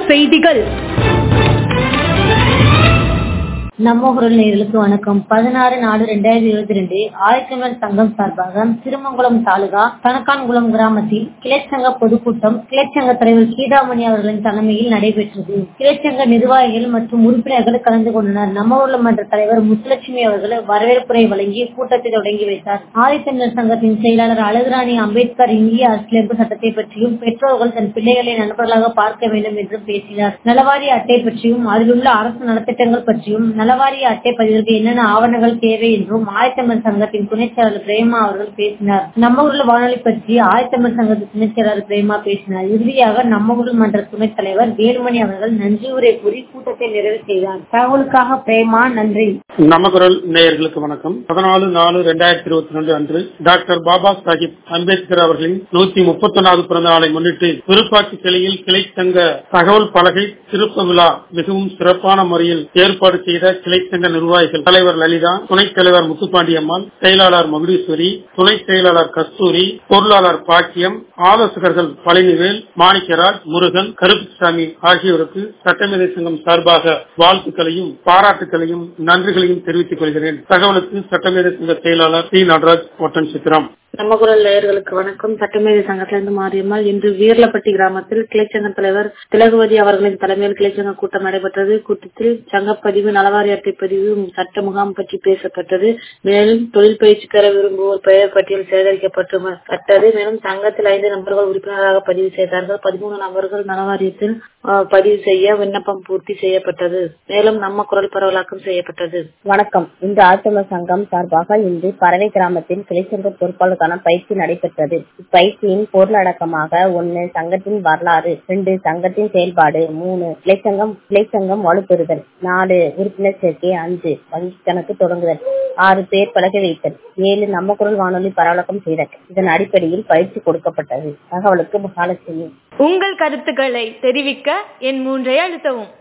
செய்திகள் நம்ம குரல் நேயர்களுக்கு வணக்கம் பதினாறு நாலு ரெண்டாயிரத்தி இருபத்தி ரெண்டு ஆயத்தமிழர் சங்கம் சார்பாக திருமங்குளம் தாலுகா கணக்கான்குளம் கிராமத்தில் கிளைச்சங்க பொதுக்கூட்டம் கிளைச்சங்க தலைவர் கீதாமணி அவர்களின் தலைமையில் நடைபெற்றது கிளைச்சங்க நிர்வாகிகள் மற்றும் உறுப்பினர்கள் கலந்து கொண்டனர் நம்ம ஊர்ல மன்ற தலைவர் முத்துலட்சுமி அவர்கள் வரவேற்புரை வழங்கி கூட்டத்தை தொடங்கி வைத்தார் ஆதித்தமிழர் சங்கத்தின் செயலாளர் அழகுராணி அம்பேத்கர் இந்திய அரசியலமைப்பு சட்டத்தை பற்றியும் பெற்றோர்கள் தன் பிள்ளைகளை நண்பர்களாக பார்க்க வேண்டும் என்றும் பேசினார் நலவாரிய அட்டை பற்றியும் அதில் உள்ள அரசு நலத்திட்டங்கள் பற்றியும் நலவாரிய அட்டை பதிவிற்கு என்னென்ன ஆவணங்கள் தேவை என்றும் ஆயத்தமிழ் சங்கத்தின் துணைச் செயலாளர் பிரேமா அவர்கள் பேசினார் நம்ம ஊர்ல வானொலி பற்றி ஆயத்தமிழ் சங்கத்தின் துணைச் செயலாளர் பிரேமா பேசினார் இறுதியாக நம்ம ஊர் மன்ற துணைத் தலைவர் வேலுமணி அவர்கள் நன்றி உரை கூறி கூட்டத்தை நிறைவு செய்தார் தகவலுக்காக பிரேமா நன்றி நம்ம குரல் நேயர்களுக்கு வணக்கம் பதினாலு நாலு ரெண்டாயிரத்தி இருபத்தி ரெண்டு அன்று டாக்டர் பாபா சாஹிப் அம்பேத்கர் அவர்களின் நூத்தி முப்பத்தொன்னாவது பிறந்த நாளை முன்னிட்டு விருப்பாட்சி கிளையில் கிளை சங்க தகவல் பலகை திருப்ப விழா மிகவும் சிறப்பான முறையில் ஏற்பாடு செய்த கிளை சங்க நிர்வாகிகள் தலைவர் லலிதா துணைத் தலைவர் முத்துப்பாண்டியம்மாள் செயலாளர் மகுடீஸ்வரி துணை செயலாளர் கஸ்தூரி பொருளாளர் பாக்கியம் ஆலோசகர்கள் பழனிவேல் மாணிக்கராஜ் முருகன் கருப்புசாமி ஆகியோருக்கு சட்டமேதை சங்கம் சார்பாக வாழ்த்துக்களையும் பாராட்டுகளையும் நன்றிகளையும் தெரிவித்துக் கொள்கிறேன் தகவலுக்கு சட்டமேதை சங்க செயலாளர் டி நடராஜ் ஒட்டன் சித்திரம் நம்ம குரல் நேயர்களுக்கு வணக்கம் சட்டமேதை சங்கத்திலிருந்து மாரியம்மாள் இன்று வீர்லப்பட்டி கிராமத்தில் கிளைச்சங்க தலைவர் திலகுவதி அவர்களின் தலைமையில் கிளைச்சங்க கூட்டம் நடைபெற்றது கூட்டத்தில் சங்கப்பதிவு நலவாரி அட்டை பதிவு சட்ட முகாம் பற்றி பேசப்பட்டது மேலும் தொழில் பயிற்சி பெற விரும்புவோர் பெயர் பட்டியல் சேகரிக்கப்பட்டது மேலும் சங்கத்தில் ஐந்து நபர்கள் உறுப்பினராக பதிவு செய்தார்கள் பதிமூணு நபர்கள் நலவாரியத்தில் பதிவு செய்ய விண்ணப்பம் பூர்த்தி செய்யப்பட்டது மேலும் நம்ம குரல் பரவலாக்கம் செய்யப்பட்டது வணக்கம் இன்று ஆழ்த்தமிழ் சங்கம் சார்பாக இன்று பறவை கிராமத்தில் கிளைச்சங்க பொறுப்பாளருக்கான பயிற்சி நடைபெற்றது இப்பயிற்சியின் பொருளடக்கமாக ஒன்னு சங்கத்தின் வரலாறு ரெண்டு சங்கத்தின் செயல்பாடு மூணு கிளைச்சங்கம் கிளைச்சங்கம் வலுப்பெறுதல் நாலு உறுப்பினர் சேர்க்கை அஞ்சு வங்கி கணக்கு தொடங்குதல் ஆறு பேர் பழக வைத்தல் ஏழு நம்ம குரல் வானொலி பரவலாக்கம் செய்தல் இதன் அடிப்படையில் பயிற்சி கொடுக்கப்பட்டது தகவலுக்கு மகாலட்சுமி உங்கள் கருத்துக்களை தெரிவிக்க என் மூன்றை அழுத்தவும்